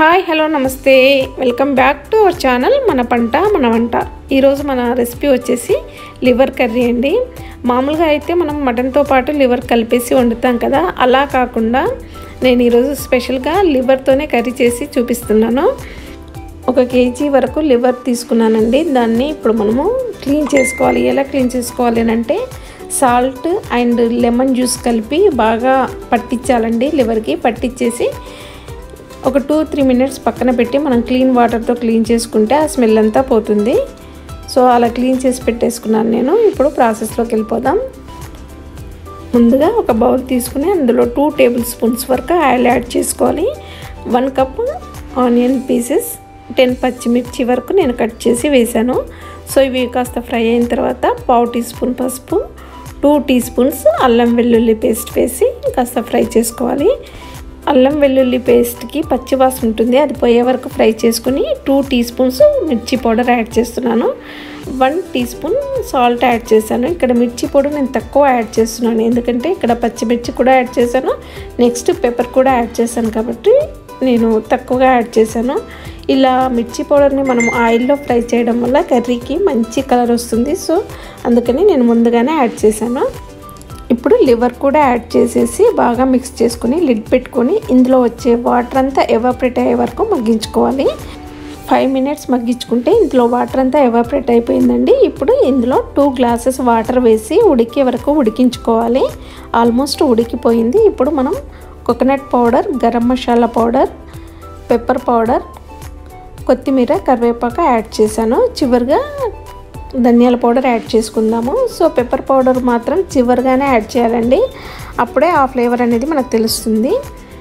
hi hello నమస్తే welcome back to our channel మన పంట మన వంట ఈరోజు మన రెసిపీ వచ్చేసి లివర్ కర్రీ అండి మామూలుగా అయితే మనం మటన్తో పాటు లివర్ కలిపేసి వండుతాం కదా అలా కాకుండా నేను ఈరోజు స్పెషల్గా లివర్తోనే కర్రీ చేసి చూపిస్తున్నాను ఒక కేజీ వరకు లివర్ తీసుకున్నానండి దాన్ని ఇప్పుడు మనము క్లీన్ చేసుకోవాలి ఎలా క్లీన్ చేసుకోవాలి అని అంటే సాల్ట్ అండ్ లెమన్ జ్యూస్ కలిపి బాగా పట్టించాలండి లివర్కి పట్టించేసి ఒక టూ త్రీ మినిట్స్ పక్కన పెట్టి మనం క్లీన్ వాటర్తో క్లీన్ చేసుకుంటే ఆ స్మెల్ అంతా పోతుంది సో అలా క్లీన్ చేసి పెట్టేసుకున్నాను నేను ఇప్పుడు ప్రాసెస్లోకి వెళ్ళిపోదాం ముందుగా ఒక బౌల్ తీసుకుని అందులో టూ టేబుల్ స్పూన్స్ వరకు ఆయిల్ యాడ్ చేసుకోవాలి one cup onion pieces ten పచ్చిమిర్చి వరకు నేను కట్ చేసి వేశాను సో ఇవి కాస్త ఫ్రై అయిన తర్వాత పావు టీ స్పూన్ పసుపు టూ టీ స్పూన్స్ అల్లం వెల్లుల్లి పేస్ట్ వేసి కాస్త ఫ్రై చేసుకోవాలి అల్లం వెల్లుల్లి పేస్ట్కి పచ్చివాసన ఉంటుంది అది పోయే వరకు ఫ్రై చేసుకుని టూ టీ స్పూన్స్ మిర్చి పౌడర్ యాడ్ చేస్తున్నాను one teaspoon salt add చేశాను ఇక్కడ మిర్చి పౌడర్ నేను తక్కువ యాడ్ చేస్తున్నాను ఎందుకంటే ఇక్కడ పచ్చిమిర్చి కూడా యాడ్ చేశాను నెక్స్ట్ పెప్పర్ కూడా యాడ్ చేశాను కాబట్టి నేను తక్కువగా యాడ్ చేశాను ఇలా మిర్చి పౌడర్ని మనం ఆయిల్లో ఫ్రై చేయడం వల్ల కర్రీకి మంచి కలర్ వస్తుంది సో అందుకని నేను ముందుగానే యాడ్ చేశాను ఇప్పుడు లివర్ కూడా యాడ్ చేసేసి బాగా మిక్స్ చేసుకుని లిడ్ పెట్టుకొని ఇందులో వచ్చే వాటర్ అంతా ఎవాపరేట్ అయ్యే వరకు మగ్గించుకోవాలి ఫైవ్ మినిట్స్ మగ్గించుకుంటే ఇందులో వాటర్ అంతా ఎవాపరేట్ అయిపోయిందండి ఇప్పుడు ఇందులో టూ గ్లాసెస్ వాటర్ వేసి ఉడికే వరకు ఉడికించుకోవాలి ఆల్మోస్ట్ ఉడికిపోయింది ఇప్పుడు మనం coconut powder garam masala powder pepper powder కొత్తిమీర కరివేపాకు యాడ్ చేశాను చివరిగా ధనియాల పౌడర్ యాడ్ చేసుకుందాము సో పెప్పర్ పౌడర్ మాత్రం చివరిగానే యాడ్ చేయాలండి అప్పుడే ఆ ఫ్లేవర్ అనేది మనకు తెలుస్తుంది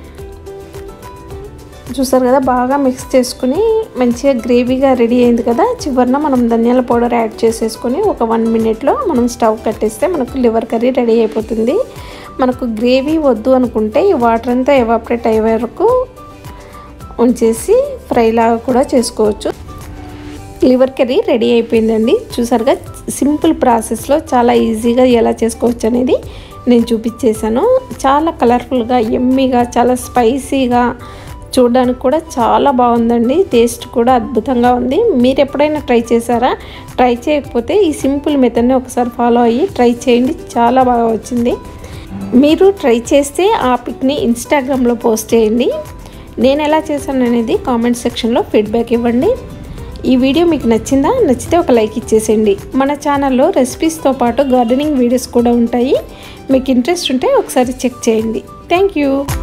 చూసారు కదా బాగా మిక్స్ చేసుకుని మంచిగా గ్రేవీగా రెడీ అయింది కదా చివరిన మనం ధనియాల పౌడర్ యాడ్ చేసేసుకొని ఒక వన్ మినిట్లో మనం స్టవ్ కట్టేస్తే మనకు లివర్ కర్రీ రెడీ అయిపోతుంది మనకు గ్రేవీ వద్దు అనుకుంటే ఈ వాటర్ అంతా ఎవాపరేట్ అయ్యే వరకు ఉంచేసి ఫ్రై లాగా కూడా చేసుకోవచ్చు లివర్ కర్రీ రెడీ అయిపోయిందండి చూసారుగా సింపుల్ ప్రాసెస్లో చాలా ఈజీగా ఎలా చేసుకోవచ్చు అనేది నేను చూపించేశాను చాలా కలర్ఫుల్గా ఎమ్మీగా చాలా స్పైసీగా చూడడానికి కూడా చాలా బాగుందండి టేస్ట్ కూడా అద్భుతంగా ఉంది మీరు ఎప్పుడైనా ట్రై చేశారా ట్రై చేయకపోతే ఈ సింపుల్ మెథడ్ని ఒకసారి ఫాలో అయ్యి ట్రై చేయండి చాలా బాగా వచ్చింది మీరు ట్రై చేస్తే ఆ పిక్ని ఇన్స్టాగ్రామ్లో పోస్ట్ చేయండి నేను ఎలా చేశాను అనేది కామెంట్ సెక్షన్లో ఫీడ్బ్యాక్ ఇవ్వండి ఈ వీడియో మీకు నచ్చిందా నచ్చితే ఒక లైక్ ఇచ్చేసేయండి మన ఛానల్లో రెసిపీస్తో పాటు గార్డెనింగ్ వీడియోస్ కూడా ఉంటాయి మీకు ఇంట్రెస్ట్ ఉంటే ఒకసారి చెక్ చేయండి థ్యాంక్ యూ